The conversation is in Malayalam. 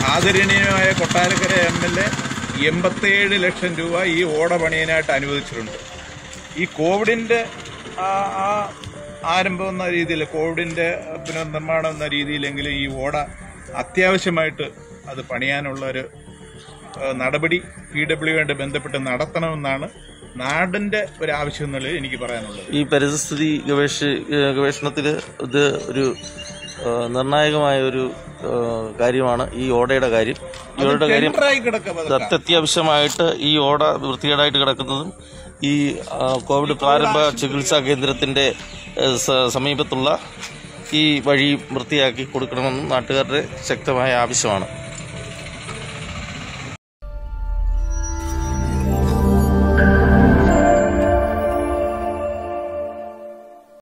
ആദരണീയമായ കൊട്ടാരക്കര എം എൽ എ എൺപത്തേഴ് ലക്ഷം രൂപ ഈ ഓട പണിയാനായിട്ട് അനുവദിച്ചിട്ടുണ്ട് ഈ കോവിഡിന്റെ ആ ആ ആരംഭം എന്ന രീതിയിൽ കോവിഡിന്റെ പുനർനിർമ്മാണം എന്ന രീതിയിലെങ്കിലും ഈ ഓട അത്യാവശ്യമായിട്ട് അത് പണിയാനുള്ള ഒരു ഏഹ്, നടപടി പി ഡബ്ല്യുമായിട്ട് ബന്ധപ്പെട്ട് നടത്തണമെന്നാണ് നാടിന്റെ ഒരു ആവശ്യം എന്നുള്ളത് എനിക്ക് പറയാനുള്ളത് ഈ പരിസ്ഥിതി ഗവേഷ ഗവേഷണത്തിൽ ഇത് ഒരു ആ, നിർണായകമായ ഒരു ആ, കാര്യമാണ് ഈ ഓടയുടെ കാര്യം ഈ ഓടയുടെ കാര്യം ടെൻഡറായി കിടക്കുക ഇത് അത്യത്യാവശ്യമായിട്ട് ഈ ഓട വൃത്തികേടായിട്ട് കിടക്കുന്നതും ഈ ആ, കോവിഡ് പ്രാരംഭ ചികിത്സാ കേന്ദ്രത്തിന്റെ ഏ, സ- സമീപത്തുള്ള ഈ വഴി വൃത്തിയാക്കി കൊടുക്കണമെന്നും നാട്ടുകാരുടെ ശക്തമായ ആവശ്യമാണ്